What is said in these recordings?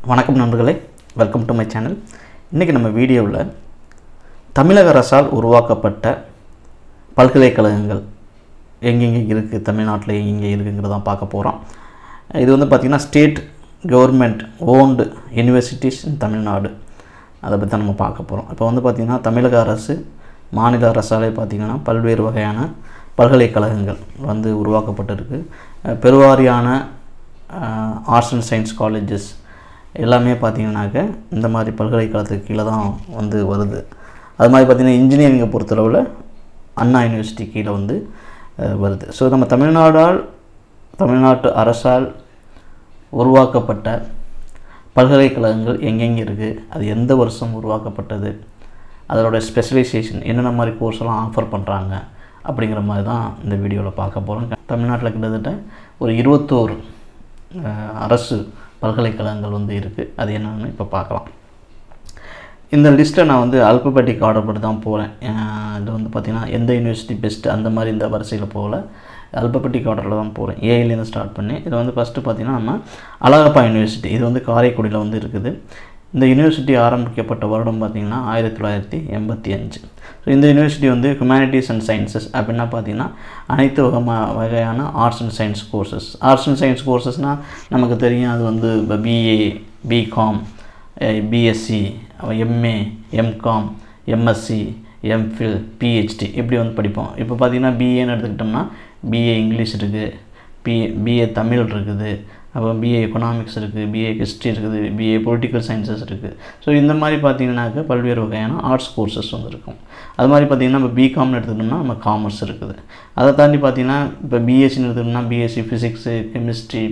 வணக்கம் நண்பர்களே welcome to my channel இன்றைக்கி நம்ம வீடியோவில் தமிழக அரசால் உருவாக்கப்பட்ட பல்கலைக்கழகங்கள் எங்கெங்கே இருக்குது தமிழ்நாட்டில் எங்கெங்கே இருக்குங்கிறதான் பார்க்க போகிறோம் இது வந்து பார்த்திங்கன்னா state government owned universities in Tamil Nadu அதை பற்றி தான் நம்ம பார்க்க போகிறோம் இப்போ வந்து பார்த்திங்கன்னா தமிழக அரசு மாநில அரசாலே பார்த்திங்கன்னா பல்வேறு வகையான பல்கலைக்கழகங்கள் வந்து உருவாக்கப்பட்டிருக்கு அஹ் பெருவாரியான ஆர்ட்ஸ் அண்ட் சயின்ஸ் காலேஜஸ் எல்லாமே பார்த்திங்கனாக்க இந்த மாதிரி பல்கலைக்கழகத்துக்கு கீழே தான் வந்து வருது அது மாதிரி பார்த்திங்கன்னா இன்ஜினியரிங்கை பொறுத்தளவில் அண்ணா யூனிவர்சிட்டி கீழே வந்து அஹ், வருது ஸோ நம்ம தமிழ்நாடால் தமிழ்நாட்டு அரசால் உருவாக்கப்பட்ட பல்கலைக்கழகங்கள் எங்கெங்கே இருக்குது அது எந்த வருஷம் உருவாக்கப்பட்டது அதோட ஸ்பெஷலைசேஷன் என்னென்ன மாதிரி கோர்ஸ் எல்லாம் ஆஃபர் பண்ணுறாங்க அப்படிங்கிற மாதிரி தான் இந்த வீடியோவில் பார்க்க போகிறோம் தமிழ்நாட்டில் கிட்டத்தட்ட ஒரு இருபத்தோரு அஹ், அரசு பல்கலைக்கழகங்கள் வந்து இருக்குது அது என்னென்னு இப்போ பார்க்கலாம் இந்த லிஸ்ட்டை நான் வந்து அல்பபெட்டிக் ஆர்டர் படி தான் போகிறேன் இது வந்து பார்த்திங்கன்னா எந்த யூனிவர்சிட்டி பெஸ்ட் அந்த மாதிரி இந்த வரிசையில் போகல அல்பபெட்டிக் ஆர்டரில் தான் போகிறேன் ஏஐலேருந்து ஸ்டார்ட் பண்ணி இது வந்து ஃபஸ்ட்டு பார்த்திங்கன்னா நம்ம அழகப்பா யூனிவர்சிட்டி இது வந்து காரைக்குடியில் வந்து இருக்குது இந்த யூனிவர்சிட்டி ஆரம்பிக்கப்பட்ட வருடம் பார்த்திங்கன்னா ஆயிரத்தி தொள்ளாயிரத்தி எண்பத்தி அஞ்சு ஸோ இந்த யூனிவர்சிட்டி வந்து ஹியூமனிட்டிஸ் அண்ட் சயின்சஸ் அப்படின்னா பார்த்திங்கன்னா அனைத்து வகமா வகையான arts and science courses arts and science கோர்சஸ்னால் நமக்கு தெரியும் அது வந்து இப்போ BA BCom BSc MA MCom MSc MPhil PhD இப்படி வந்து படிப்போம் இப்போ பார்த்தீங்கன்னா பிஏன்னு எடுத்துக்கிட்டோம்னா பிஏ இங்கிலீஷ் இருக்குது பி பிஏ தமிழ் இருக்குது அப்புறம் பிஏ எக்கனாமிக்ஸ் இருக்குது பிஏ ஹிஸ்ட்ரி இருக்குது பிஏ பொலிட்டிக்கல் சயின்சஸ் இருக்குது ஸோ இந்த மாதிரி பார்த்தீங்கன்னாக்க பல்வேறு வகையான ஆர்ட்ஸ் கோர்சஸ் வந்து இருக்கும் அது மாதிரி பார்த்திங்கன்னா இப்போ பிகாம்னு எடுத்துக்கிட்டோம்னா நம்ம காமர்ஸ் இருக்குது அதை தாண்டி பார்த்திங்கன்னா இப்போ பிஎஸ்சின்னு எடுத்துக்கிட்டோம்னா BSc physics chemistry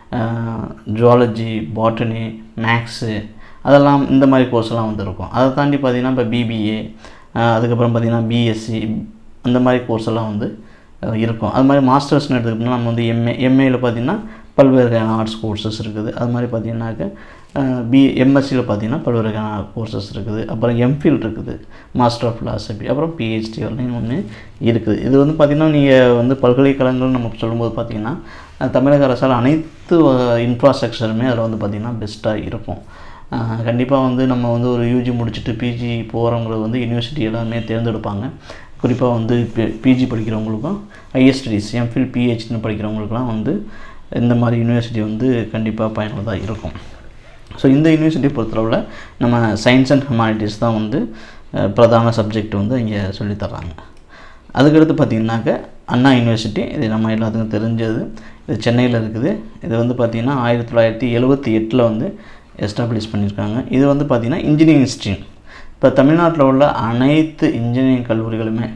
zoology botany maths அதெல்லாம் இந்த மாதிரி கோர்ஸ்லாம் வந்து இருக்கும் அதை தாண்டி பார்த்திங்கன்னா இப்போ பிபிஏ அதுக்கப்புறம் பார்த்திங்கன்னா பிஎஸ்சி அந்த மாதிரி கோர்ஸ் எல்லாம் வந்து அஹ், இருக்கும் அது மாதிரி மாஸ்டர்ஸ்னு எடுத்துக்கிட்டோம்னா நம்ம வந்து எம்ஏ எம்ஏயில் பார்த்திங்கன்னா பல்வேறு வகையான ஆர்ட்ஸ் கோர்சஸ் இருக்குது அது மாதிரி பார்த்திங்கனாக்க பி எம்எஸ்சியில் பார்த்திங்கன்னா பல்வேறு வகையான கோர்சஸ் இருக்குது அப்புறம் எம்ஃபில் இருக்குது மாஸ்டர் ஆஃப் ஃபிலாசபி அப்புறம் பிஹெச்டி வரலையும் ஒன்று இருக்குது இது வந்து பார்த்திங்கன்னா நீங்கள் வந்து பல்கலைக்கழகங்கள் நம்ம சொல்லும்போது பார்த்திங்கன்னா அஹ், தமிழக அரசால் அனைத்து இன்ஃப்ராஸ்ட்ரக்சருமே அதில் வந்து பார்த்திங்கன்னா பெஸ்ட்டாக இருக்கும் கண்டிப்பாக வந்து நம்ம வந்து ஒரு யூஜி முடிச்சுட்டு பிஜி போகிறவங்களை வந்து யூனிவர்சிட்டி எல்லாமே தேர்ந்தெடுப்பாங்க குறிப்பாக வந்து பிஜி படிக்கிறவங்களுக்கும் ஹையர் ஸ்டடீஸ் எம்ஃபில் பிஹெச்னு படிக்கிறவங்களுக்குலாம் வந்து இந்த மாதிரி யூனிவர்சிட்டி வந்து கண்டிப்பாக பயனுள்ளதாக இருக்கும் ஸோ இந்த யூனிவர்சிட்டி பொறுத்தளவில் நம்ம சயின்ஸ் அண்ட் ஹியூமானிட்டிஸ் தான் வந்து அஹ், பிரதான சப்ஜெக்ட் வந்து இங்கே சொல்லித் தர்றாங்க அதுக்கடுத்து பார்த்திங்கனாக்க அண்ணா யூனிவர்சிட்டி இது நம்ம எல்லாத்துக்கும் தெரிஞ்சது இது சென்னையில் இருக்குது இது வந்து பார்த்திங்கன்னா ஆயிரத்தி தொள்ளாயிரத்தி எழுபத்தி எட்டில் வந்து எஸ்டாப்ளிஷ் பண்ணியிருக்காங்க இது வந்து பார்த்திங்கன்னா இன்ஜினியரிங் ஸ்ட்ரீம் இப்போ தமிழ்நாட்டில் உள்ள அனைத்து இன்ஜினியரிங் கல்லூரிகளுமே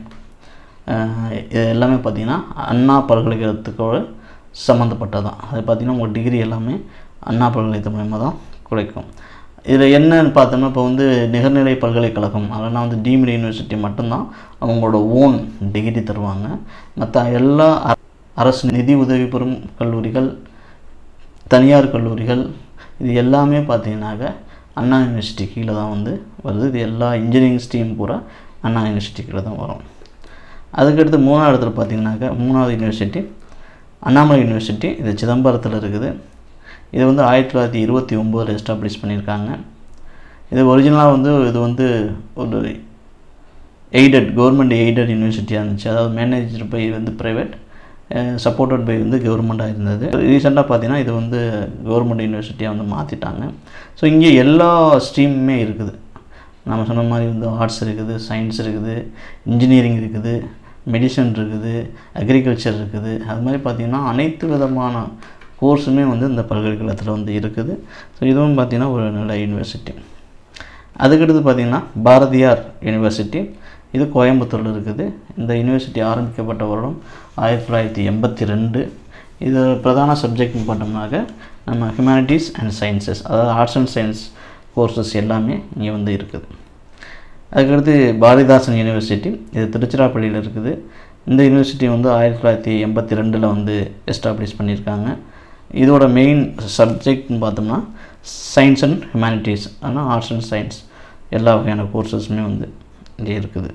அஹ், இது எல்லாமே பார்த்திங்கன்னா அண்ணா பல்கலைக்கழகத்துக்கோட சம்மந்தப்பட்டதான் அது பார்த்திங்கன்னா உங்கள் டிகிரி எல்லாமே அண்ணா பல்கலைக்கழகம் மூலமாக தான் கிடைக்கும் இதில் என்னன்னு பார்த்தோம்னா இப்போ வந்து நிகர்நிலை பல்கலைக்கழகம் அதெல்லாம் வந்து டீம்டு யூனிவர்சிட்டி மட்டும்தான் அவங்களோட ஓன் டிகிரி தருவாங்க மற்ற எல்லா அ- அரசு நிதி உதவி பெறும் கல்லூரிகள் தனியார் கல்லூரிகள் இது எல்லாமே பார்த்தீங்கன்னாக்க அண்ணா யூனிவர்சிட்டி கீழே தான் வந்து வருது இது எல்லா இன்ஜினியரிங் ஸ்ட்ரீம் பூரா அண்ணா யூனிவர்சிட்டி கீழே தான் வரும் அதுக்கடுத்து மூணாவது இடத்துல பார்த்தீங்கன்னாக்க மூணாவது யூனிவர்சிட்டி அண்ணாமலை யூனிவர்சிட்டி இது சிதம்பரத்தில் இருக்குது இது வந்து ஆயிரத்தி தொள்ளாயிரத்தி இருபத்தி ஒம்போதில் எஸ்டாப்ளிஷ் பண்ணியிருக்காங்க இது ஒரிஜினலாக வந்து இது வந்து ஒரு எய்டட் கவர்மெண்ட் எய்டட் யூனிவர்சிட்டியாக இருந்துச்சு அதாவது மேனேஜ்டு பை வந்து ப்ரைவேட் சப்போர்ட்டட் பை வந்து கவர்மெண்ட்டாக இருந்தது ரீசெண்டாக பார்த்தீங்கன்னா இது வந்து கவர்மெண்ட் யூனிவர்சிட்டியாக வந்து மாற்றிட்டாங்க ஸோ இங்கே எல்லா ஸ்ட்ரீமுமே இருக்குது நம்ம சொன்ன மாதிரி வந்து ஆர்ட்ஸ் இருக்குது சயின்ஸ் இருக்குது இன்ஜினியரிங் இருக்குது மெடிசன் இருக்குது அக்ரிகல்ச்சர் இருக்குது அது மாதிரி பார்த்திங்கன்னா அனைத்து விதமான கோர்ஸுமே வந்து இந்த பல்கலைக்கழகத்தில் வந்து இருக்குது ஸோ இதுவும் பார்த்திங்கன்னா ஒரு நல்ல யூனிவர்சிட்டி அதுக்கடுத்து பார்த்திங்கன்னா பாரதியார் யூனிவர்சிட்டி இது கோயம்புத்தூரில் இருக்குது இந்த யூனிவர்சிட்டி ஆரம்பிக்கப்பட்ட வருடம் ஆயிரத்தி தொள்ளாயிரத்தி எண்பத்தி ரெண்டு இது பிரதான சப்ஜெக்ட்னு பார்த்தோம்னாக்க நம்ம ஹியூமனிட்டிஸ் அண்ட் சயின்சஸ் அதாவது ஆர்ட்ஸ் அண்ட் சயின்ஸ் கோர்சஸ் எல்லாமே இங்கே வந்து இருக்குது அதுக்கடுத்து பாரதிதாசன் யூனிவர்சிட்டி இது திருச்சிராப்பள்ளியில் இருக்குது இந்த யூனிவர்சிட்டி வந்து ஆயிரத்தி தொள்ளாயிரத்தி எண்பத்தி ரெண்டில் வந்து எஸ்டாப்ளிஷ் பண்ணியிருக்காங்க இதோட மெயின் சப்ஜெக்ட்னு பார்த்தோம்னா சயின்ஸ் அண்ட் ஹியூமனிட்டிஸ் ஆனால் ஆர்ட்ஸ் அண்ட் சயின்ஸ் எல்லா வகையான கோர்சஸுமே வந்து இங்கே இருக்குது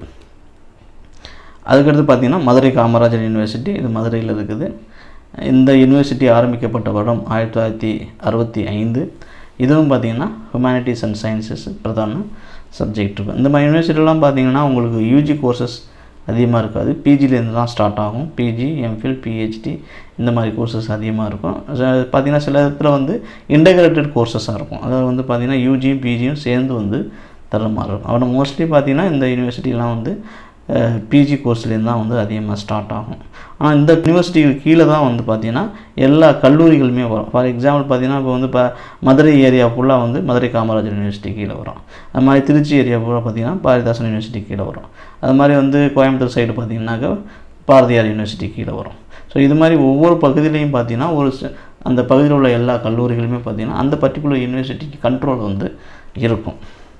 அதுக்கடுத்து பார்த்திங்கன்னா மதுரை காமராஜர் யூனிவர்சிட்டி இது மதுரையில் இருக்குது இந்த யூனிவர்சிட்டி ஆரம்பிக்கப்பட்ட வருடம் ஆயிரத்தி தொள்ளாயிரத்தி அறுபத்தி ஐந்து இதுவும் பார்த்தீங்கன்னா ஹியூமனிட்டிஸ் அண்ட் சயின்சஸ் பிரதான சப்ஜெக்ட் இருக்கும் இந்த மாதிரி யூனிவர்சிட்டிலாம் பார்த்தீங்கன்னா உங்களுக்கு யூஜி கோர்சஸ் அதிகமாக இருக்காது பிஜிலேருந்து தான் ஸ்டார்ட் ஆகும் பிஜி எம்ஃபில் பிஹெச்டி இந்த மாதிரி கோர்சஸ் அதிகமாக இருக்கும் அது பார்த்தீங்கன்னா சில இடத்துல வந்து இன்டகிரேட்டட் கோர்சஸாக இருக்கும் அதாவது வந்து பார்த்தீங்கன்னா யூஜியும் பிஜியும் சேர்ந்து வந்து தர மாதிரி இருக்கும் அவனை மோஸ்ட்லி பார்த்தீங்கன்னா இந்த யூனிவர்சிட்டிலாம் வந்து பிஜி கோர்ஸ்லேருந்து தான் வந்து அதிகமாக ஸ்டார்ட் ஆகும் ஆனால் இந்த யூனிவர்சிட்டிக்கு கீழே தான் வந்து பார்த்திங்கன்னா எல்லா கல்லூரிகளுமே வரும் ஃபார் எக்ஸாம்பிள் பார்த்தீங்கன்னா இப்போ வந்து இப்போ மதுரை ஏரியா ஃபுல்லாக வந்து மதுரை காமராஜர் யூனிவர்சிட்டி கீழே வரும் அது மாதிரி திருச்சி ஏரியா ஃபுல்லாக பார்த்தீங்கன்னா பாரதிதாசன் யூனிவர்சிட்டி கீழே வரும் அது மாதிரி வந்து கோயம்புத்தூர் சைடு பார்த்தீங்கன்னாக்கா பாரதியார் யூனிவர்சிட்டி கீழே வரும் ஸோ இது மாதிரி ஒவ்வொரு பகுதியிலையும் பார்த்தீங்கன்னா ஒரு ச- அந்த பகுதியில் உள்ள எல்லா கல்லூரிகளுமே பார்த்தீங்கன்னா அந்த பர்டிகுலர் யூனிவர்சிட்டிக்கு கண்ட்ரோல் வந்து இருக்கும்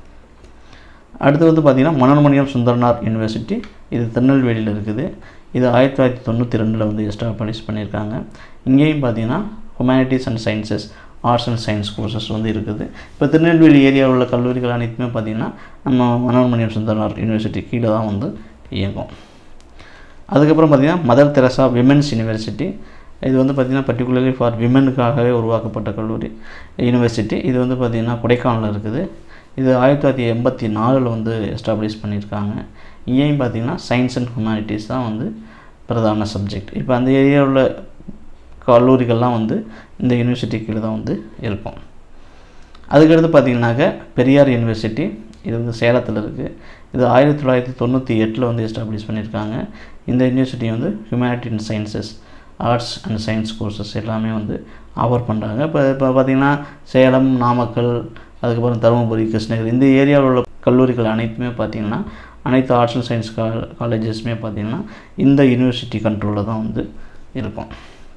அடுத்து வந்து பார்த்திங்கன்னா மனோன்மணியம் சுந்தரனார் யூனிவர்சிட்டி இது திருநெல்வேலியில் இருக்குது இது ஆயிரத்தி தொள்ளாயிரத்தி தொண்ணூற்றி ரெண்டில் வந்து எஸ்டாப்ளிஷ் பண்ணியிருக்காங்க இங்கேயும் பார்த்தீங்கன்னா humanities and sciences arts and science courses வந்து இருக்குது இப்போ திருநெல்வேலி ஏரியாவில் உள்ள கல்லூரிகள் அனைத்துமே பார்த்திங்கன்னா நம்ம மனோன்மணியம் சுந்தரனார் யூனிவர்சிட்டி கீழே தான் வந்து இயங்கும் அதுக்கப்புறம் பார்த்திங்கன்னா மதர் தெரசா விமென்ஸ் யூனிவர்சிட்டி இது வந்து பார்த்திங்கன்னா பர்டிகுலர்லி ஃபார் விமெனுக்காகவே உருவாக்கப்பட்ட கல்லூரி யூனிவர்சிட்டி இது வந்து பார்த்திங்கன்னா கொடைக்கானலில் இருக்குது இது ஆயிரத்தி தொள்ளாயிரத்தி எண்பத்தி நாலில் வந்து எஸ்டாப்ளிஷ் பண்ணியிருக்காங்க இங்கேயும் பார்த்திங்கன்னா சயின்ஸ் அண்ட் ஹியூமனிட்டிஸ் தான் வந்து பிரதான சப்ஜெக்ட் இப்போ அந்த ஏரியாவில் உள்ள கல்லூரிகள்லாம் வந்து இந்த யூனிவர்சிட்டி கீழே தான் வந்து இருக்கும் அதுக்கடுத்து பார்த்தீங்கன்னாக்க பெரியார் யூனிவர்சிட்டி இது வந்து சேலத்தில் இருக்குது இது ஆயிரத்தி தொள்ளாயிரத்தி தொண்ணூற்றி எட்டில் வந்து எஸ்டாப்ளிஷ் பண்ணியிருக்காங்க இந்த யூனிவர்சிட்டி வந்து humanity and sciences arts and science courses எல்லாமே வந்து ஆஃபர் பண்ணுறாங்க இப்போ இப்போ பார்த்திங்கன்னா சேலம் நாமக்கல் அதுக்கப்புறம் தருமபுரி கிருஷ்ணகிரி இந்த ஏரியாவில் உள்ள கல்லூரிகள் அனைத்துமே பார்த்திங்கன்னா அனைத்து ஆர்ட்ஸ் அண்ட் சயின்ஸ் கா காலேஜஸ்மே பார்த்திங்கன்னா இந்த யூனிவர்சிட்டி கண்ட்ரோலில் தான் வந்து இருக்கும்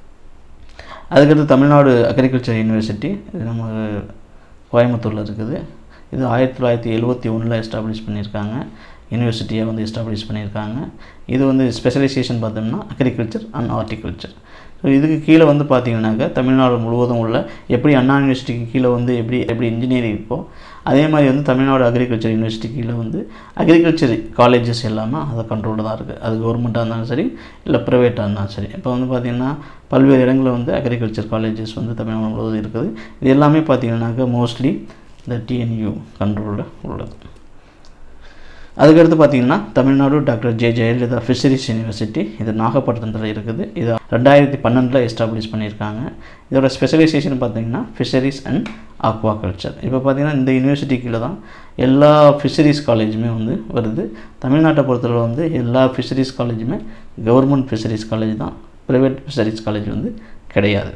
அதுக்கடுத்து தமிழ்நாடு அக்ரிகல்ச்சர் யூனிவர்சிட்டி இது நம்ம கோயம்புத்தூரில் இருக்குது இது ஆயிரத்தி தொள்ளாயிரத்தி எழுபத்தி ஒன்றில் எஸ்டாப்ளிஷ் பண்ணியிருக்காங்க யூனிவர்சிட்டியை வந்து எஸ்டாப்ளிஷ் பண்ணியிருக்காங்க இது வந்து ஸ்பெஷலைசேஷன் பார்த்தோம்னா அக்ரிகல்ச்சர் அண்ட் ஹார்டிகல்ச்சர் ஸோ இதுக்கு கீழே வந்து பார்த்தீங்கன்னாக்கா தமிழ்நாடு முழுவதும் உள்ள எப்படி அண்ணா யூனிவர்சிட்டிக்கு கீழே வந்து எப்படி எப்படி இன்ஜினியரிங் இருக்கோ அதே மாதிரி வந்து தமிழ்நாடு அக்ரிகல்ச்சர் யூனிவர்சிட்டி கீழே வந்து அக்ரிகல்ச்சர் காலேஜஸ் எல்லாமே அதை கண்ட்ரோலில் தான் இருக்குது அது கவர்மெண்ட்டாக இருந்தாலும் சரி இல்லை ப்ரைவேட்டாக இருந்தாலும் சரி இப்போ வந்து பார்த்திங்கன்னா பல்வேறு இடங்களில் வந்து அக்ரிகல்ச்சர் காலேஜஸ் வந்து தமிழ்நாடு முழுவதும் இருக்குது இது எல்லாமே பார்த்தீங்கன்னாக்கா மோஸ்ட்லி இந்த டிஎன்யூ கண்ட்ரோலில் உள்ளது அதுக்கடுத்து பார்த்தீங்கன்னா Tamil Nadu doctor J Jayalalithaa fisheries university இது நாகப்பட்டினத்தில் இருக்குது இது ரெண்டாயிரத்தி பன்னெண்டில் எஸ்டாப்ளிஷ் பண்ணியிருக்காங்க இதோட ஸ்பெஷலைசேஷன் பார்த்தீங்கன்னா ஃபிஷரிஸ் அண்ட் ஆக்வாகல்ச்சர் இப்போ பார்த்தீங்கன்னா இந்த யூனிவர்சிட்டி கீழே தான் எல்லா ஃபிஷரிஸ் காலேஜுமே வந்து வருது தமிழ்நாட்டை பொறுத்தவரை வந்து எல்லா ஃபிஷரிஸ் காலேஜுமே கவர்மெண்ட் ஃபிஷரிஸ் காலேஜ் தான் ப்ரைவேட் ஃபிஷரிஸ் காலேஜ் வந்து கிடையாது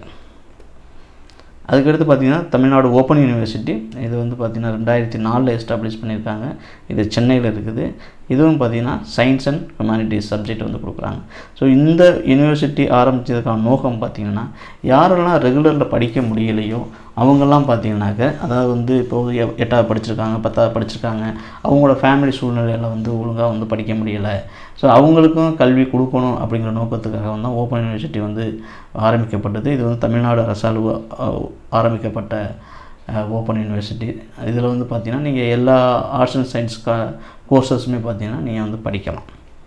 அதுக்கடுத்து பார்த்தீங்கன்னா தமிழ்நாடு ஓப்பன் யூனிவர்சிட்டி இது வந்து பார்த்திங்கன்னா ரெண்டாயிரத்தி நாலில் எஸ்டாப்ளிஷ் பண்ணியிருக்காங்க இது சென்னையில் இருக்குது இதுவும் பார்த்திங்கன்னா சயின்ஸ் அண்ட் ஹியூமனிட்டிஸ் சப்ஜெக்ட் வந்து கொடுக்குறாங்க ஸோ இந்த யூனிவர்சிட்டி ஆரம்பித்ததுக்கான நோக்கம் பார்த்திங்கன்னா யாரெல்லாம் ரெகுலரில் படிக்க முடியலையோ அவங்கெல்லாம் பார்த்தீங்கன்னாக்க அதாவது வந்து இப்போ எ- எட்டாவது படிச்சிருக்காங்க பத்தாவது படிச்சிருக்காங்க அவங்களோட ஃபேமிலி சூழ்நிலையில் வந்து ஒழுங்காக வந்து படிக்க முடியலை ஸோ அவங்களுக்கும் கல்வி கொடுக்கணும் அப்படிங்கிற நோக்கத்துக்காக வந்து ஓப்பன் யூனிவர்சிட்டி வந்து ஆரம்பிக்கப்பட்டது இது வந்து தமிழ்நாடு அரசால் உ- அஹ் ஆரம்பிக்கப்பட்ட ஓப்பன் யூனிவர்சிட்டி இதில் வந்து பார்த்தீங்கன்னா நீங்கள் எல்லா ஆர்ட்ஸ் அண்ட் சயின்ஸ் கா கோர்சஸுமே பார்த்தீங்கன்னா நீங்கள் வந்து படிக்கலாம்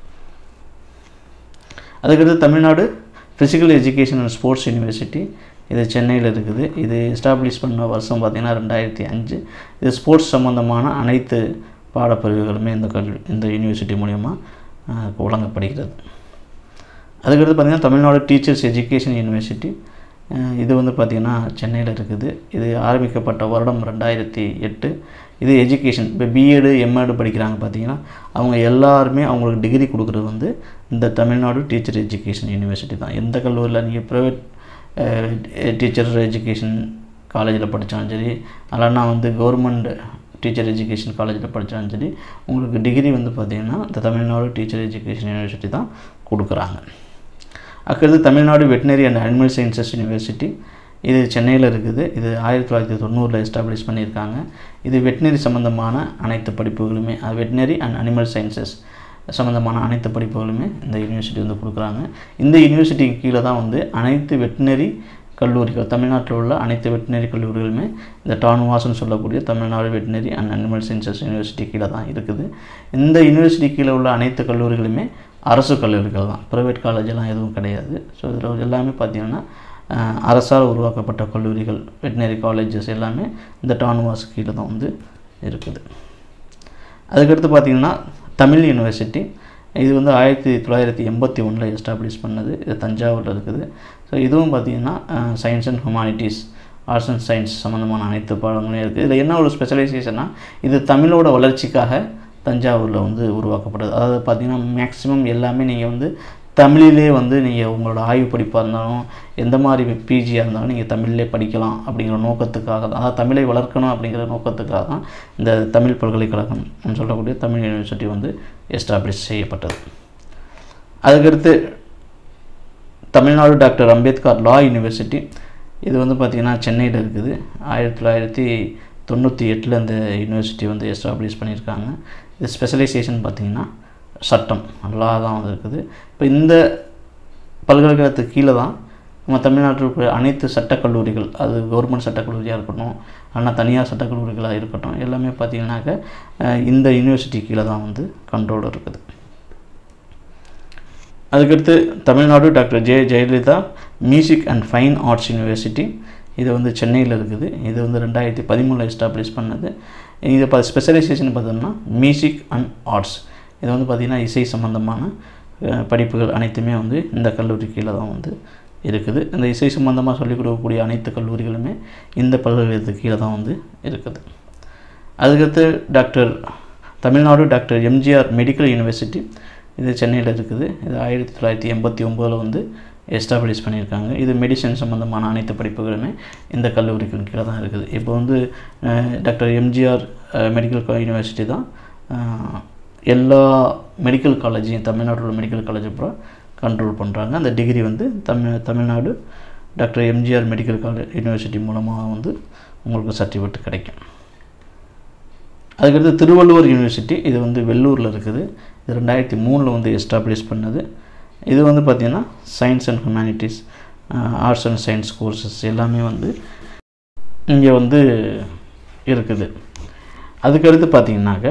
அதுக்கடுத்து Tamil Nadu physical education and sports university இது சென்னையில் இருக்குது இது எஸ்டாப்ளிஷ் பண்ண வருஷம் பார்த்திங்கன்னா ரெண்டாயிரத்தி அஞ்சு இது ஸ்போர்ட்ஸ் சம்மந்தமான அனைத்து பாடப்பிரிவுகளுமே இந்த கல்வி இந்த யூனிவர்சிட்டி மூலிமா அஹ், வழங்கப்படுகிறது அதுக்கடுத்து பார்த்திங்கன்னா Tamil Nadu teachers education university ah, இது வந்து பார்த்திங்கன்னா சென்னையில் இருக்குது இது ஆரம்பிக்கப்பட்ட வருடம் ரெண்டாயிரத்தி எட்டு இது எஜுகேஷன் இப்போ பிஎடு எம்எடு படிக்கிறாங்க பார்த்தீங்கன்னா அவங்க எல்லாருமே அவங்களுக்கு டிகிரி கொடுக்குறது வந்து இந்த தமிழ்நாடு டீச்சர் எஜுகேஷன் யூனிவர்சிட்டி தான் எந்த கல்லூரியில் நீங்கள் ப்ரைவேட் டீச்சர் எஜுகேஷன் காலேஜில் படித்தாலும் சரி இல்லைன்னா வந்து கவர்மெண்ட் டீச்சர் எஜுகேஷன் காலேஜில் படித்தாலும் சரி உங்களுக்கு டிகிரி வந்து பார்த்திங்கன்னா இந்த தமிழ்நாடு டீச்சர் எஜுகேஷன் யூனிவர்சிட்டி தான் கொடுக்குறாங்க அடுத்தது Tamil Nadu veterinary and animal sciences university இது சென்னையில் இருக்குது இது ஆயிரத்தி தொள்ளாயிரத்தி தொண்ணூறில் எஸ்டாப்ளிஷ் பண்ணியிருக்காங்க இது வெட்டினரி சம்மந்தமான அனைத்து படிப்புகளுமே வெட்டினரி அண்ட் அனிமல் சயின்சஸ் சம்மந்தமான அனைத்து படிப்புகளுமே இந்த யூனிவர்சிட்டி வந்து கொடுக்குறாங்க இந்த யூனிவர்சிட்டிக்கு கீழே தான் வந்து அனைத்து வெட்டினரி கல்லூரிகள் தமிழ்நாட்டில் உள்ள அனைத்து வெட்டினரி கல்லூரிகளுமே இந்த டான்வாஸ்னு சொல்லக்கூடிய Tamil Nadu veterinary and animal sciences university கீழே தான் இருக்குது இந்த யூனிவர்சிட்டி கீழே உள்ள அனைத்து கல்லூரிகளுமே அரசு கல்லூரிகள் தான் ப்ரைவேட் காலேஜெல்லாம் எதுவும் கிடையாது ஸோ இதில் எல்லாமே பார்த்தீங்கன்னா அஹ், அரசால் உருவாக்கப்பட்ட கல்லூரிகள் வெட்டினரி காலேஜஸ் எல்லாமே இந்த டானுவாஸ் கீழே தான் வந்து இருக்குது அதுக்கடுத்து பார்த்திங்கன்னா தமிழ் யூனிவர்சிட்டி இது வந்து ஆயிரத்தி தொள்ளாயிரத்தி எண்பத்தி ஒன்றில் எஸ்டாப்ளிஷ் பண்ணது இது தஞ்சாவூரில் இருக்குது ஸோ இதுவும் பார்த்திங்கன்னா science and humanities arts and science சம்மந்தமான அனைத்து பாடங்களும் இருக்குது இதில் என்ன ஒரு ஸ்பெஷலைசேஷன்னா இது தமிழோட வளர்ச்சிக்காக தஞ்சாவூரில் வந்து உருவாக்கப்பட்டது அதாவது பார்த்திங்கன்னா மேக்ஸிமம் எல்லாமே நீங்கள் வந்து தமிழிலே வந்து நீங்கள் உங்களோட ஆய்வு படிப்பாக இருந்தாலும் எந்த மாதிரி பிஜியாக இருந்தாலும் நீங்கள் தமிழ்லே படிக்கலாம் அப்படிங்கிற நோக்கத்துக்காக தான் அதாவது தமிழை வளர்க்கணும் அப்படிங்கிற நோக்கத்துக்காக தான் இந்த தமிழ் பல்கலைக்கழகம் ன்னு சொல்லக்கூடிய தமிழ் யூனிவர்சிட்டி வந்து எஸ்டாப்ளிஷ் செய்யப்பட்டது அதுக்கடுத்து Tamil Nadu doctor Ambedkar law university இது வந்து பார்த்திங்கன்னா சென்னையில் இருக்குது ஆயிரத்தி தொள்ளாயிரத்தி தொண்ணூற்றி எட்டில் இந்த யூனிவர்சிட்டி வந்து எஸ்டாப்ளிஷ் பண்ணியிருக்காங்க இது ஸ்பெஷலைசேஷன் பார்த்திங்கன்னா சட்டம் லா தான் வந்து இருக்குது இப்போ இந்த பல்கலைக்கழகத்துக்கு கீழே தான் நம்ம நாட்டில் இருக்கிற அனைத்து சட்டக்கல்லூரிகள் அது கவர்மெண்ட் சட்டக்கல்லூரியாக இருக்கட்டும் ஆனால் தனியார் சட்டக்கல்லூரிகளாக இருக்கட்டும் எல்லாமே பார்த்திங்கனாக்க அஹ், இந்த யூனிவர்சிட்டி கீழே தான் வந்து கண்ட்ரோல் இருக்குது அதுக்கடுத்து Tamil Nadu doctor Jaya Jayalalithaa music and fine arts university இது வந்து சென்னையில் இருக்குது இது வந்து ரெண்டாயிரத்தி பதிமூணில் எஸ்டாப்ளிஷ் பண்ணது இது இப்போ ஸ்பெஷலைசேஷன் பார்த்தோம்னா மியூசிக் அண்ட் ஆர்ட்ஸ் இது வந்து பார்த்திங்கன்னா இசை சம்பந்தமான அஹ், படிப்புகள் அனைத்துமே வந்து இந்த கல்லூரி கீழே தான் வந்து இருக்குது இந்த இசை சம்பந்தமாக சொல்லிக் கொடுக்கக்கூடிய அனைத்து கல்லூரிகளுமே இந்த பல்கலைக்கழகத்துக்கு கீழே தான் வந்து இருக்குது அதுக்கடுத்து doctor Tamil Nadu doctor MGR medical university இது சென்னையில் இருக்குது இது ஆயிரத்தி தொள்ளாயிரத்தி எண்பத்தி ஒம்போதில் வந்து எஸ்டாப்ளிஷ் பண்ணியிருக்காங்க இது மெடிசன் சம்மந்தமான அனைத்து படிப்புகளுமே இந்த கல்லூரிக்கு கீழே தான் இருக்குது இப்போ வந்து அஹ், டாக்டர் எம்ஜிஆர் மெடிக்கல் யூனிவர்சிட்டி தான் அஹ், எல்லா மெடிக்கல் காலேஜையும் தமிழ்நாட்டில் உள்ள மெடிக்கல் காலேஜ் அப்புறம் கண்ட்ரோல் பண்ணுறாங்க அந்த டிகிரி வந்து Tamil Tamil Nadu doctor MGR medical college university மூலமாக வந்து உங்களுக்கு சர்டிஃபிகேட் கிடைக்கும் அதுக்கடுத்து திருவள்ளுவர் யூனிவர்சிட்டி இது வந்து வெள்ளூரில் இருக்குது இது ரெண்டாயிரத்தி மூணில் வந்து எஸ்டாப்ளிஷ் பண்ணது இது வந்து பார்த்திங்கன்னா science and humanities arts and science courses எல்லாமே வந்து இங்கே வந்து இருக்குது அதுக்கடுத்து பார்த்திங்கனாக்க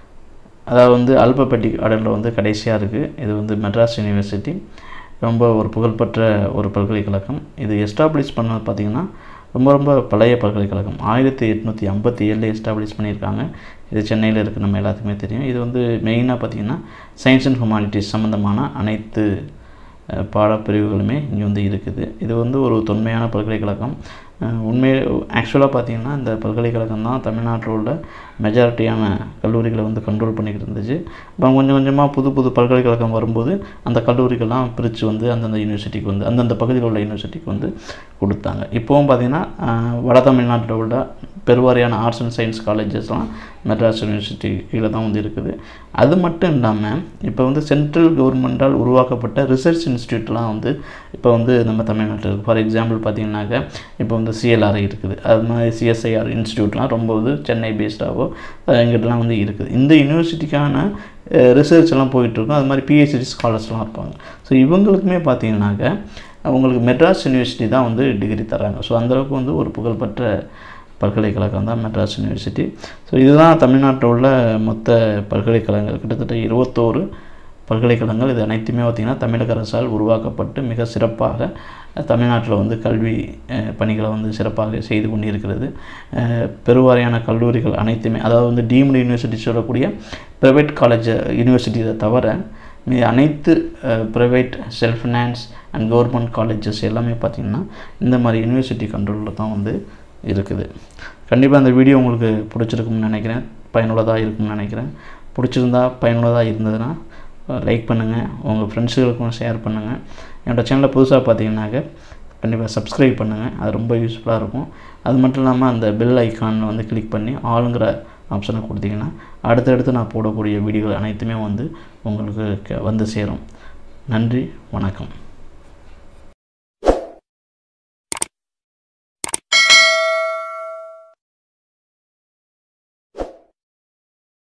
அதாவது வந்து அல்பபெட்டிக் ஆர்டரில் வந்து கடைசியாக இருக்குது இது வந்து மெட்ராஸ் யூனிவர்சிட்டி ரொம்ப ஒரு புகழ்பெற்ற ஒரு பல்கலைக்கழகம் இது எஸ்டாப்ளிஷ் பண்ணது பார்த்திங்கன்னா ரொம்ப ரொம்ப பழைய பல்கலைக்கழகம் ஆயிரத்தி எட்நூற்றி ஐம்பத்தி ஏழில் எஸ்டாப்ளிஷ் பண்ணியிருக்காங்க இது சென்னையில் இருக்குது நம்ம எல்லாத்துக்குமே தெரியும் இது வந்து மெயினாக பார்த்திங்கன்னா சயின்ஸ் அண்ட் ஹியூமானிட்டிஸ் சம்மந்தமான அனைத்து அஹ், பாடப்பிரிவுகளுமே இங்கே வந்து இருக்குது இது வந்து ஒரு தொன்மையான பல்கலைக்கழகம் அஹ், உண்மை ஆக்சுவலாக பார்த்தீங்கன்னா இந்த பல்கலைக்கழகம் தான் தமிழ்நாட்டில் உள்ள மெஜாரிட்டியான கல்லூரிகளை வந்து கண்ட்ரோல் பண்ணிக்கிட்டு இருந்துச்சு இப்போ கொஞ்சம் கொஞ்சமாக புது புது பல்கலைக்கழகம் வரும்போது அந்த கல்லூரிகள்லாம் பிரித்து வந்து அந்தந்த யூனிவர்சிட்டிக்கு வந்து அந்தந்த பகுதியில் உள்ள யூனிவர்சிட்டிக்கு வந்து கொடுத்தாங்க இப்போவும் பார்த்தீங்கன்னா அஹ், வட தமிழ்நாட்டில் உள்ள பெருவாரியான ஆர்ட்ஸ் அண்ட் சயின்ஸ் காலேஜஸ்லாம் மெட்ராஸ் யூனிவர்சிட்டி கீழே தான் வந்து இருக்குது அது மட்டும் இல்லாமல் இப்போ வந்து சென்ட்ரல் கவர்மெண்டால் உருவாக்கப்பட்ட ரிசர்ச் இன்ஸ்டியூட்லாம் வந்து இப்போ வந்து நம்ம தமிழ்நாட்டில் இருக்குது ஃபார் எக்ஸாம்பிள் பார்த்தீங்கன்னாக்க இப்போ வந்து சிஎல்ஆர் இருக்குது அது மாதிரி சிஎஸ்ஐஆர் இன்ஸ்டியூட்லாம் ரொம்ப வந்து சென்னை பேஸ்டாகவோ எங்கிட்டலாம் வந்து இருக்குது இந்த யூனிவர்சிட்டிக்கான ரிசர்ச் எல்லாம் போயிட்டுருக்கும் அது மாதிரி பிஹெச்டி ஸ்காலர்ஸ்லாம் இருப்பாங்க ஸோ இவங்களுக்குமே பார்த்தீங்கன்னாக்க அவங்களுக்கு மெட்ராஸ் யூனிவர்சிட்டி தான் வந்து டிகிரி தராங்க ஸோ அந்தளவுக்கு வந்து ஒரு புகழ்பெற்ற பல்கலைக்கழகம் தான் மெட்ராஸ் யூனிவர்சிட்டி ஸோ இதுதான் தமிழ்நாட்டில் உள்ள மொத்த பல்கலைக்கழகங்கள் கிட்டத்தட்ட இருபத்தோரு பல்கலைக்கழகங்கள் இது அனைத்துமே பார்த்திங்கன்னா தமிழக அரசால் உருவாக்கப்பட்டு மிக சிறப்பாக தமிழ்நாட்டில் வந்து கல்வி அஹ், பணிகளை வந்து சிறப்பாக செய்து கொண்டிருக்கிறது அஹ், பெருவாரியான கல்லூரிகள் அனைத்துமே அதாவது வந்து டீம்டு யூனிவர்சிட்டி சொல்லக்கூடிய ப்ரைவேட் காலேஜ் யூனிவர்சிட்டியை தவிர மீதி அனைத்து private self finance and government colleges எல்லாமே பார்த்திங்கன்னா இந்த மாதிரி யூனிவர்சிட்டி கண்ட்ரோலில் தான் வந்து இருக்குது கண்டிப்பாக அந்த வீடியோ உங்களுக்கு பிடிச்சிருக்கும்னு நினைக்கிறேன் பயனுள்ளதாக இருக்கும்னு நினைக்கிறேன் பிடிச்சிருந்தா பயனுள்ளதாக இருந்ததுன்னா லைக் பண்ணுங்கள் உங்கள் ஃப்ரெண்ட்ஸுகளுக்கும் ஷேர் பண்ணுங்கள் என்னோடய சேனலை புதுசாக பார்த்தீங்கன்னாக்க கண்டிப்பாக சப்ஸ்கிரைப் பண்ணுங்கள் அது ரொம்ப யூஸ்ஃபுல்லாக இருக்கும் அது மட்டும் இல்லாமல் அந்த பெல் ஐக்கானில் வந்து கிளிக் பண்ணி ஆளுங்கிற ஆப்ஷனை கொடுத்தீங்கன்னா அடுத்தடுத்து நான் போடக்கூடிய வீடியோகள் அனைத்துமே வந்து உங்களுக்கு க- வந்து சேரும் நன்றி வணக்கம்